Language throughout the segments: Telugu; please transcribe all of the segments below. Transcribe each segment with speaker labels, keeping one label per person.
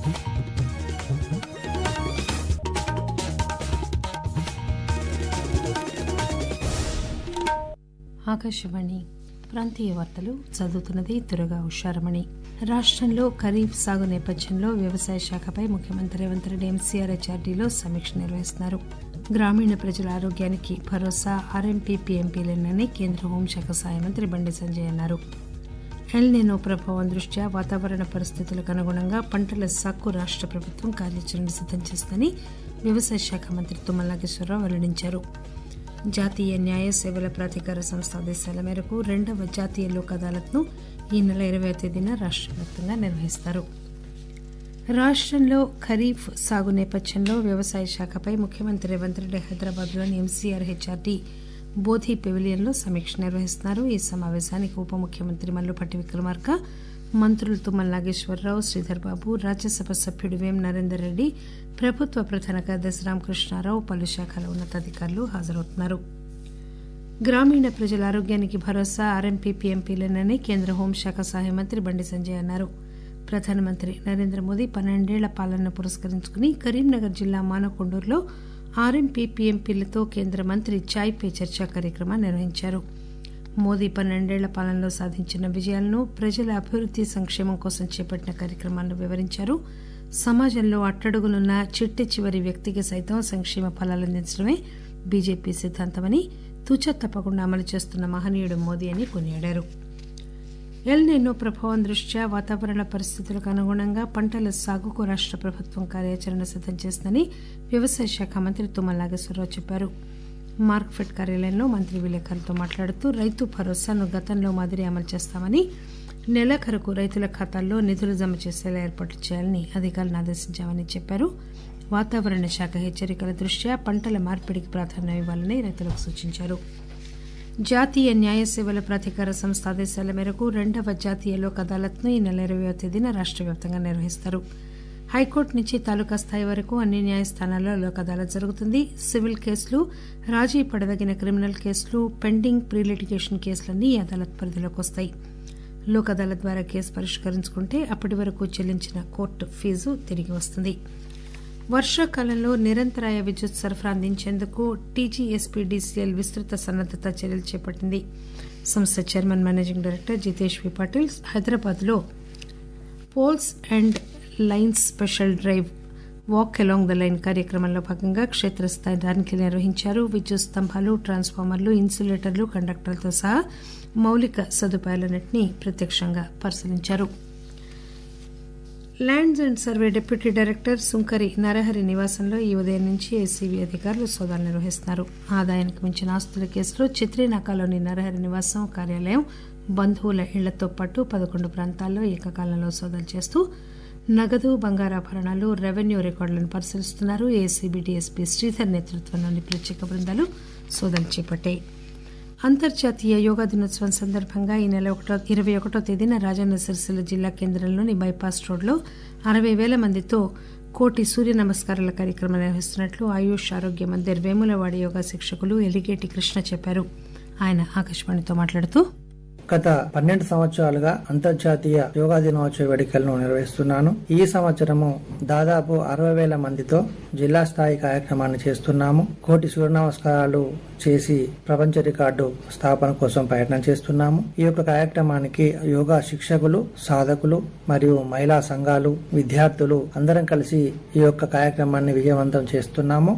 Speaker 1: ఆకాశవాణి ప్రాంతీయ వార్తలు చదువుతున్నది దురగా ఉషారమణి రాష్టంలో ఖరీఫ్ సాగు నేపథ్యంలో వ్యవసాయ శాఖపై ముఖ్యమంత్రి రేవంత్ రెడ్డి ఎంసీఆర్హెచ్ఆర్డీలో సమీక్ష నిర్వహిస్తున్నారు గ్రామీణ ప్రజల ఆరోగ్యానికి భరోసా ఆర్ఎంపీ పీఎంపీలేనని కేంద్ర హోంశాఖ సహాయ మంత్రి బండి సంజయ్ అన్నారు ఎల్ నినో ప్రభావం దృష్ట్యా వాతావరణ పరిస్థితులకు అనుగుణంగా పంటల సాగు రాష్ట ప్రభుత్వం కార్యాచరణ సిద్దం చేస్తుందని వ్యవసాయ శాఖ మంత్రి తుమ్మల నాగేశ్వరరావు వెల్లడించారు జాతీయ న్యాయ సేవల ప్రాధికార సంస్థ ఆదేశాల మేరకు రెండవ జాతీయ లోక్ అదాలత్ను ఈ నెల ఇరవై తేదీన రాష్ట వ్యాప్తంగా నిర్వహిస్తారు రాష్టంలో ఖరీఫ్ సాగు నేపథ్యంలో వ్యవసాయ శాఖపై ముఖ్యమంత్రి రేవంత్ రెడ్డి హైదరాబాద్లోని ఎంసీఆర్ హెచ్ఆర్డీ బోధి పెవిలియన్లో సమీక్ష నిర్వహిస్తున్నారు ఈ సమావేశానికి ఉప ముఖ్యమంత్రి మల్లుపట్టి విక్రమార్క మంత్రులు తుమ్మల నాగేశ్వరరావు శ్రీధర్ బాబు రాజ్యసభ సభ్యుడు వేం నరేందర్ రెడ్డి ప్రభుత్వ ప్రధాన కార్యదర్శి రామకృష్ణారావు పలు శాఖల ఉన్నతాధికారులు హాజరవుతున్నారు గ్రామీణ ప్రజల ఆరోగ్యానికి భరోసా ఆర్ఎంపీ పీఎంపీలేనని కేంద్ర హోంశాఖ సహాయ మంత్రి బండి సంజయ్ అన్నారు ప్రధానమంత్రి నరేంద్ర మోదీ పన్నెండేళ్ల పాలనను పురస్కరించుకుని కరీంనగర్ జిల్లా మానకొండూరులో ఆర్ఎంపీ పీఎంపీలతో కేంద్ర మంత్రి చాయ్ పే చర్చా కార్యక్రమాన్ని నిర్వహించారు మోదీ పన్నెండేళ్ల పాలనలో సాధించిన విజయాలను ప్రజల అభివృద్ది సంక్షేమం కోసం చేపట్టిన కార్యక్రమాలను వివరించారు సమాజంలో అట్టడుగునున్న చిట్టి చివరి వ్యక్తికి సైతం సంక్షేమ ఫలాలందించడమే బీజేపీ సిద్దాంతమని తూచ తప్పకుండా అమలు చేస్తున్న మహనీయుడు మోదీ అని కొనియాడారు ఎల్ నినో ప్రభావం దృష్ట్యా వాతావరణ పరిస్థితులకు అనుగుణంగా పంటల సాగుకు రాష్ట ప్రభుత్వం కార్యాచరణ సిద్దం చేస్తుందని వ్యవసాయ శాఖ మంత్రి తుమ్మల నాగేశ్వరరావు చెప్పారు మార్క్ఫెడ్ కార్యాలయంలో మంత్రి విలేకరులతో మాట్లాడుతూ రైతు భరోసాను గతంలో మాదిరి అమలు చేస్తామని నెలాఖరుకు రైతుల ఖాతాల్లో నిధులు జమ చేసేలా ఏర్పాట్లు చేయాలని అధికారులను ఆదేశించామని చెప్పారు వాతావరణ శాఖ హెచ్చరికల దృష్ట్యా పంటల మార్పిడికి ప్రాధాన్యం ఇవ్వాలని రైతులకు సూచించారు జాతీయ న్యాయ సేవల ప్రాధికార సంస్థ ఆదేశాల మేరకు రెండవ జాతీయ లోక్ అదాలత్ను ఈ నెల ఇరవై తేదీన రాష్ట వ్యాప్తంగా నిర్వహిస్తారు హైకోర్టు నుంచి తాలూకా స్థాయి వరకు అన్ని న్యాయస్థానాల్లో లోక్ అదాలత్ జరుగుతుంది సివిల్ కేసులు రాజీ పడదగిన క్రిమినల్ కేసులు పెండింగ్ ప్రీ లిటిగేషన్ కేసులన్నీ ఈ అదాలత్ పరిధిలోకి వస్తాయి లోక్ అదాలత్ ద్వారా కేసు పరిష్కరించుకుంటే అప్పటి వరకు చెల్లించిన కోర్టు ఫీజు తిరిగి వస్తుంది వర్షాకాలంలో నిరంతరాయ విద్యుత్ సరఫరా అందించేందుకు టీజీఎస్పీడీసీఎల్ విస్తృత సన్నద్దత చర్యలు చేపట్టింది సంస్థ chairman managing director Jitesh V Patil హైదరాబాద్లో poles and lines special drive walk along the line కార్యక్రమంలో భాగంగా క్షేత్రస్థాయి తనిఖీలు నిర్వహించారు విద్యుత్ స్తంభాలు ట్రాన్స్ఫార్మర్లు ఇన్సులేటర్లు కండక్టర్లతో సహా మౌలిక సదుపాయాలన్నింటినీ ప్రత్యక్షంగా పరిశీలించారు lands and survey deputy director Sunkari Narahari నివాసంలో ఈ ఉదయం నుంచి ఏసీబీ అధికారులు సోదాలు నిర్వహిస్తున్నారు ఆదాయానికి మించిన ఆస్తుల కేసులో చిత్రీనాకాలోని నరహరి నివాసం కార్యాలయం బంధువుల ఇళ్లతో పాటు పదకొండు ప్రాంతాల్లో ఏకకాలంలో సోదాలు చేస్తూ నగదు బంగారాభరణాలు రెవెన్యూ రికార్డులను పరిశీలిస్తున్నారు ఏసీబీ డీఎస్పీ శ్రీధర్ నేతృత్వంలోని ప్రత్యేక బృందాలు సోదాలు చేపట్టాయి అంతర్జాతీయ యోగా దినోత్సవం సందర్భంగా ఈ నెల ఒకటో ఇరవై ఒకటో తేదీన రాజన్న సిరిసిల్ల జిల్లా కేంద్రంలోని బైపాస్ రోడ్లో అరవై పేల మందితో కోటి సూర్య నమస్కారాల కార్యక్రమం నిర్వహిస్తున్నట్లు ఆయుష్ ఆరోగ్య మందిర్ వేములవాడి యోగా శిక్షకులు ఎలిగేటి కృష్ణ చెప్పారు ఆయన ఆకాశవాణితో మాట్లాడుతూ
Speaker 2: గత పన్నెండు సంవత్సరాలుగా అంతర్జాతీయ యోగా దినోత్సవ వేడుకలను నిర్వహిస్తున్నాను ఈ సంవత్సరము దాదాపు అరవై వేల మందితో జిల్లా స్థాయి కార్యక్రమాన్ని చేస్తున్నాము కోటి సూర్య నమస్కారాలు చేసి ప్రపంచ రికార్డు స్థాపన కోసం ప్రయత్నం చేస్తున్నాము ఈ యొక్క కార్యక్రమానికి యోగా శిక్షకులు సాధకులు మరియు మహిళా సంఘాలు విద్యార్థులు అందరం కలిసి ఈ యొక్క కార్యక్రమాన్ని విజయవంతం చేస్తున్నాము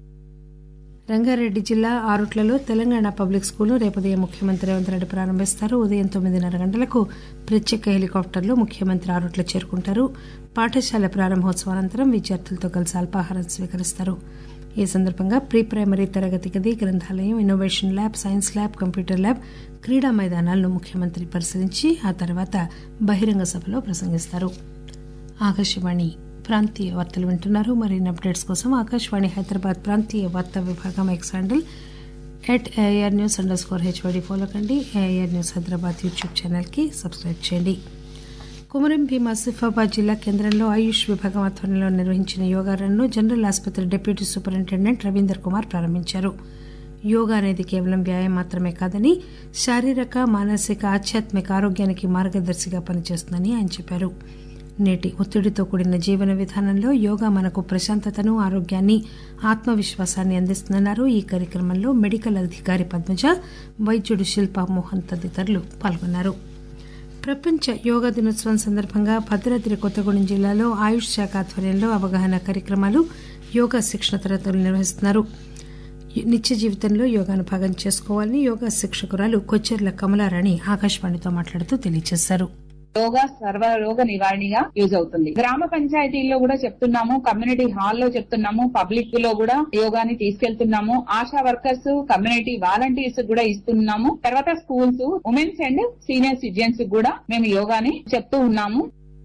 Speaker 1: రంగారెడ్డి జిల్లా ఆరుట్లలో తెలంగాణ పబ్లిక్ స్కూల్ రేపు ఉదయం ముఖ్యమంత్రి రేవంత్ రెడ్డి ప్రారంభిస్తారు ఉదయం తొమ్మిదిన్నర గంటలకు ప్రత్యేక హెలికాప్టర్లో ముఖ్యమంత్రి ఆరుట్ల చేరుకుంటారు పాఠశాల ప్రారంభోత్సవం అనంతరం విద్యార్థులతో కలిసి అల్పాహారం స్వీకరిస్తారు ఈ సందర్భంగా ప్రీ ప్రైమరీ తరగతి గది గ్రంథాలయం innovation lab science lab computer lab క్రీడా మైదానాలను ముఖ్యమంత్రి పరిశీలించి ఆ తర్వాత బహిరంగ సభలో ప్రసంగిస్తారు ఆకాశవాణి ప్రాంతీయ వార్తలు వింటున్నారు మరిన్ని అప్డేట్స్ కోసం ఆకాశవాణి హైదరాబాద్ ప్రాంతీయ వార్తా విభాగం X handle at AIR news under score HYD follow కండి ఏఆర్ న్యూస్ హైదరాబాద్ యూట్యూబ్ ఛానల్కి సబ్స్క్రైబ్ చేయండి కుమరం భీం ఆసిఫాబాద్ జిల్లా కేంద్రంలో ఆయుష్ విభాగం ఆధ్వర్యంలో నిర్వహించిన యోగా రన్ను జనరల్ ఆసుపత్రి డిప్యూటీ సూపరింటెండెంట్ రవీందర్ కుమార్ ప్రారంభించారు యోగా అనేది కేవలం వ్యాయామం మాత్రమే కాదని శారీరక మానసిక ఆధ్యాత్మిక ఆరోగ్యానికి మార్గదర్శిగా పనిచేస్తుందని ఆయన చెప్పారు నేటి ఒత్తిడితో కూడిన జీవన విధానంలో యోగా మనకు ప్రశాంతతను ఆరోగ్యాన్ని ఆత్మవిశ్వాసాన్ని అందిస్తుందన్నారు ఈ కార్యక్రమంలో మెడికల్ అధికారి పద్మజ వైద్యుడు శిల్పా మోహన్ తదితరులు పాల్గొన్నారు ప్రపంచ యోగా దినోత్సవం సందర్భంగా భద్రాద్రి కొత్తగూడెం జిల్లాలో ఆయుష్ శాఖ ఆధ్వర్యంలో అవగాహన కార్యక్రమాలు యోగా శిక్షణ తరగతులు నిర్వహిస్తున్నారు నిత్య జీవితంలో యోగాను భాగం చేసుకోవాలని యోగా శిక్షకురాలు కొచ్చెర్ల కమలారాణి ఆకాశవాణితో మాట్లాడుతూ తెలియజేశారు
Speaker 3: యోగా సర్వ రోగ నివారణగా యూజ్ అవుతుంది గ్రామ పంచాయతీల్లో కూడా చెప్తున్నాము కమ్యూనిటీ హాల్లో చెప్తున్నాము పబ్లిక్ లో కూడా యోగాని తీసుకెళ్తున్నాము ఆశా వర్కర్స్ కమ్యూనిటీ వాలంటీర్స్ కూడా ఇస్తున్నాము తర్వాత schools women's and senior citizens కూడా మేము యోగాని చెప్తూ ఉన్నాము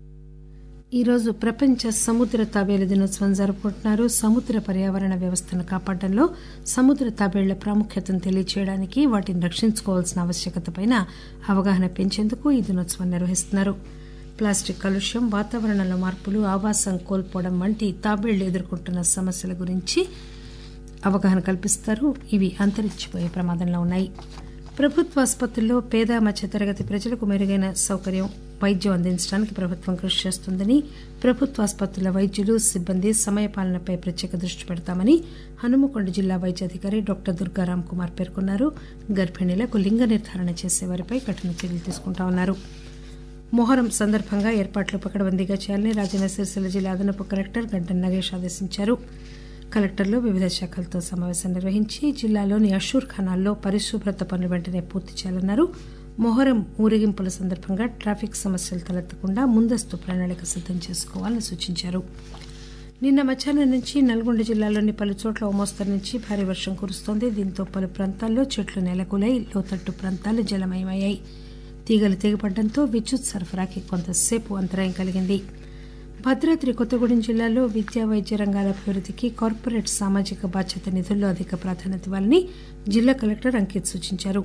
Speaker 1: ఈ రోజు ప్రపంచ సముద్ర తాబేలు దినోత్సవం జరుపుకుంటున్నారు సముద్ర పర్యావరణ వ్యవస్థను కాపాడడంలో సముద్ర తాబేళ్ల ప్రాముఖ్యతను తెలియచేయడానికి వాటిని రక్షించుకోవాల్సిన ఆవశ్యకతపై అవగాహన పెంచేందుకు ఈ దినోత్సవం నిర్వహిస్తున్నారు ప్లాస్టిక్ కాలుష్యం వాతావరణంలో మార్పులు ఆవాసం కోల్పోవడం వంటి తాబేళ్లు ఎదుర్కొంటున్న సమస్యల గురించి అవగాహన కల్పిస్తారు ఇవి అంతరించిపోయే ప్రమాదంలో ఉన్నాయి ప్రభుత్వ ఆసుపత్రుల్లో పేద మధ్యతరగతి ప్రజలకు మెరుగైన సౌకర్యం వైద్యం అందించడానికి ప్రభుత్వం కృషి చేస్తుందని ప్రభుత్వ ఆసుపత్రుల వైద్యులు సిబ్బంది సమయపాలనపై ప్రత్యేక దృష్టి పెడతామని హనుమకొండ జిల్లా వైద్యాధికారి డాక్టర్ దుర్గారాం కుమార్ పేర్కొన్నారు గర్భిణీలకు లింగ నిర్ధారణ చేసే వారిపై కఠిన చర్యలు తీసుకుంటామన్నారు మొహరం సందర్భంగా ఏర్పాట్లు పకడ్బందీగా చేయాలని రాజన్న సిరిసిల్ల జిల్లా అదనపు కలెక్టర్ గడ్డం నగేష్ ఆదేశించారు కలెక్టర్లు వివిధ శాఖలతో సమావేశం నిర్వహించి జిల్లాలోని అషూర్ ఖానాల్లో పరిశుభ్రత పనులు వెంటనే పూర్తి చేయాలన్నారు మొహరం ఊరేగింపుల సందర్భంగా ట్రాఫిక్ సమస్యలు తలెత్తకుండా ముందస్తు ప్రణాళిక సిద్దం చేసుకోవాలని సూచించారు నిన్న మధ్యాహ్నం నుంచి నల్గొండ జిల్లాలోని పలు చోట్ల ఓ మోస్తరు నుంచి భారీ వర్షం కురుస్తోంది దీంతో పలు ప్రాంతాల్లో చెట్లు నెలకొలై లోతట్టు ప్రాంతాలు జలమయమయ్యాయి తీగలు తెగిపడడంతో విద్యుత్ సరఫరాకి కొంతసేపు అంతరాయం కలిగింది భద్రాద్రి కొత్తగూడెం జిల్లాలో విద్యా వైద్య రంగాల అభివృద్ధికి కార్పొరేట్ సామాజిక బాధ్యత నిధుల్లో అధిక ప్రాధాన్యత ఇవ్వాలని జిల్లా కలెక్టర్ అంకిత్ సూచించారు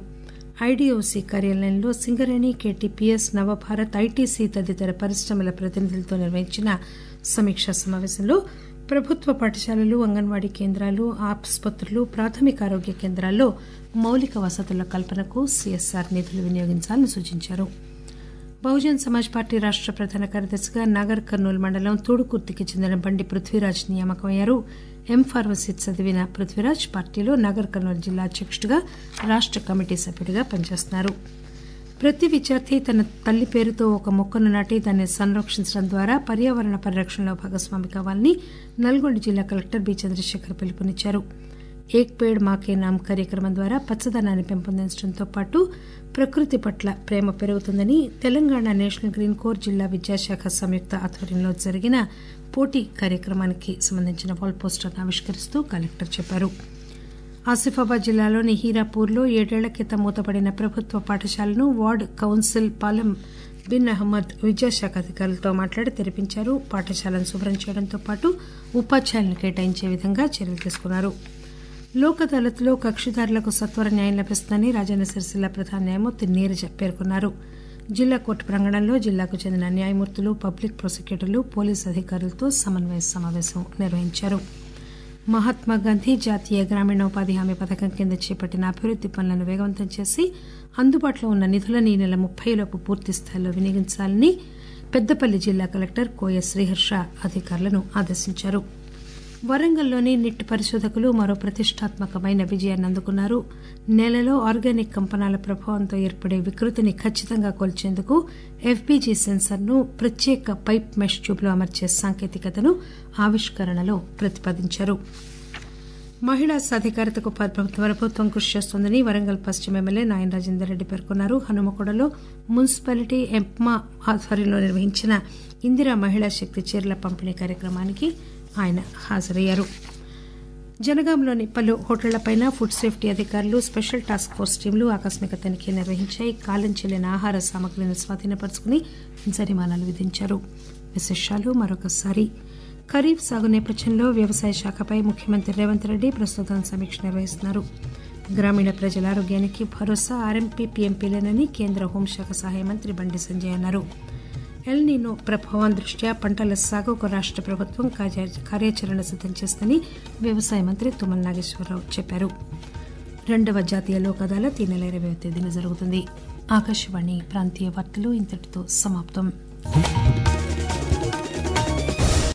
Speaker 1: ఐడీఓసీ కార్యాలయంలో సింగరేణి కేటీపీఎస్ నవభారత్ ఐటీసీ తదితర పరిశ్రమల ప్రతినిధులతో నిర్వహించిన సమీక్షా సమావేశంలో ప్రభుత్వ పాఠశాలలు అంగన్వాడీ కేంద్రాలు ఆసుపత్రులు ప్రాథమిక ఆరోగ్య కేంద్రాల్లో మౌలిక వసతుల కల్పనకు సీఎస్ఆర్ నిధులు వినియోగించాలని సూచించారు బహుజన్ సమాజ్ పార్టీ రాష్ట ప్రధాన కార్యదర్శిగా నాగర్ కర్నూలు మండలం తూడుకుర్తికి చెందిన బండి పృథ్వీరాజ్ నియామకమయ్యారు ఎం ఫార్మసీ చదివిన పృథ్వీరాజ్ పార్టీలో నాగర్ కర్నూలు జిల్లా అధ్యక్షుడిగా రాష్ట కమిటీ సభ్యుడిగా పనిచేస్తున్నారు ప్రతి విద్యార్థి తన తల్లి పేరుతో ఒక మొక్కను నాటి దాన్ని సంరక్షించడం ద్వారా పర్యావరణ పరిరక్షణలో భాగస్వామి కావాలని నల్గొండ జిల్లా కలెక్టర్ బి చంద్రశేఖర్ పిలుపునిచ్చారు ఏక్ పేడ్ మాకే నామ్ కార్యక్రమం ద్వారా పచ్చదనాన్ని పెంపొందించడంతో పాటు ప్రకృతి పట్ల ప్రేమ పెరుగుతుందని తెలంగాణ నేషనల్ గ్రీన్ కోర్ జిల్లా విద్యాశాఖ సంయుక్త ఆధ్వర్యంలో జరిగిన పోటీ కార్యక్రమానికి సంబంధించిన వాల్ పోస్టర్ను ఆవిష్కరిస్తూ కలెక్టర్ చెప్పారు ఆసిఫాబాద్ జిల్లాలోని హీరాపూర్లో ఏడేళ్ల క్రితం మూతపడిన ప్రభుత్వ పాఠశాలను వార్డ్ కౌన్సిల్ పాలెం బిన్ అహ్మద్ విద్యాశాఖ అధికారులతో మాట్లాడి తెరిపించారు పాఠశాలను శుభ్రం చేయడంతో పాటు ఉపాధ్యాయులను కేటాయించే విధంగా చర్యలు తీసుకున్నారు లోక్ అదాలత్లో కక్షిదారులకు సత్వర న్యాయం లభిస్తుందని రాజన్న సిరిసిల్ల ప్రధాన న్యాయమూర్తి నీరజ పేర్కొన్నారు జిల్లా కోర్టు ప్రాంగణంలో జిల్లాకు చెందిన న్యాయమూర్తులు పబ్లిక్ ప్రాసిక్యూటర్లు పోలీసు అధికారులతో సమన్వయ సమావేశం నిర్వహించారు మహాత్మాగాంధీ జాతీయ గ్రామీణ ఉపాధి హామీ పథకం కింద చేపట్టిన అభివృద్ది పనులను వేగవంతం చేసి అందుబాటులో ఉన్న నిధులను ఈ నెల ముప్పైలోపు పూర్తి స్థాయిలో వినియోగించాలని పెద్దపల్లి జిల్లా కలెక్టర్ కోయ శ్రీహర్ష అధికారులను ఆదేశించారు వరంగల్లోని నిట్ పరిశోధకులు మరో ప్రతిష్టాత్మకమైన విజయాన్ని అందుకున్నారు నేలలో ఆర్గానిక్ కంపనాల ప్రభావంతో ఏర్పడే వికృతిని ఖచ్చితంగా కొల్చేందుకు ఎఫ్బీజీ సెన్సర్ను ప్రత్యేక పైప్ మెష్ ట్యూబ్లో అమర్చే సాంకేతికతను ఆవిష్కరణలో ప్రతిపాదించారు మహిళా సాధికారతకు ప్రభుత్వం కృషి చేస్తోందని వరంగల్ పశ్చిమ ఎమ్మెల్యే నాయన రాజేందర్ రెడ్డి పేర్కొన్నారు హనుమకొండలో మున్సిపాలిటీ ఎంప్మా ఆధ్వర్యంలో నిర్వహించిన ఇందిరా మహిళా శక్తి చీరల పంపిణీ కార్యక్రమానికి ఆయన హాజరయ్యారు జనగాంలోని పలు హోటళ్లపైన ఫుడ్ సేఫ్టీ అధికారులు స్పెషల్ టాస్క్ ఫోర్స్ టీంలు ఆకస్మిక తనిఖీ నిర్వహించాయి కాలం చెల్లిన ఆహార సామగ్రిని స్వాధీనపరుచుకుని జరిమానాలు విధించారు విశేషాలు మరొకసారి ఖరీఫ్ సాగు నేపథ్యంలో వ్యవసాయ శాఖపై ముఖ్యమంత్రి రేవంత్ రెడ్డి ప్రస్తుతం సమీక్ష నిర్వహిస్తున్నారు గ్రామీణ ప్రజల ఆరోగ్యానికి భరోసా ఆర్ఎంపీ పీఎంపీలేనని కేంద్ర హోంశాఖ సహాయ మంత్రి బండి సంజయ్ అన్నారు ఎల్ నీనో ప్రభావం దృష్ట్యా పంటల సాగుకు రాష్ట ప్రభుత్వం కార్యాచరణ సిద్దం చేస్తుందని వ్యవసాయ మంత్రి తుమ్మల నాగేశ్వరరావు చెప్పారు రెండవ జాతీయ లోక్ అదాలత్ ఈ నెల ఇరవై తేదీన జరుగుతుంది ఆకాశవాణి ప్రాంతీయ వార్తలు ఇంతటితో సమాప్తం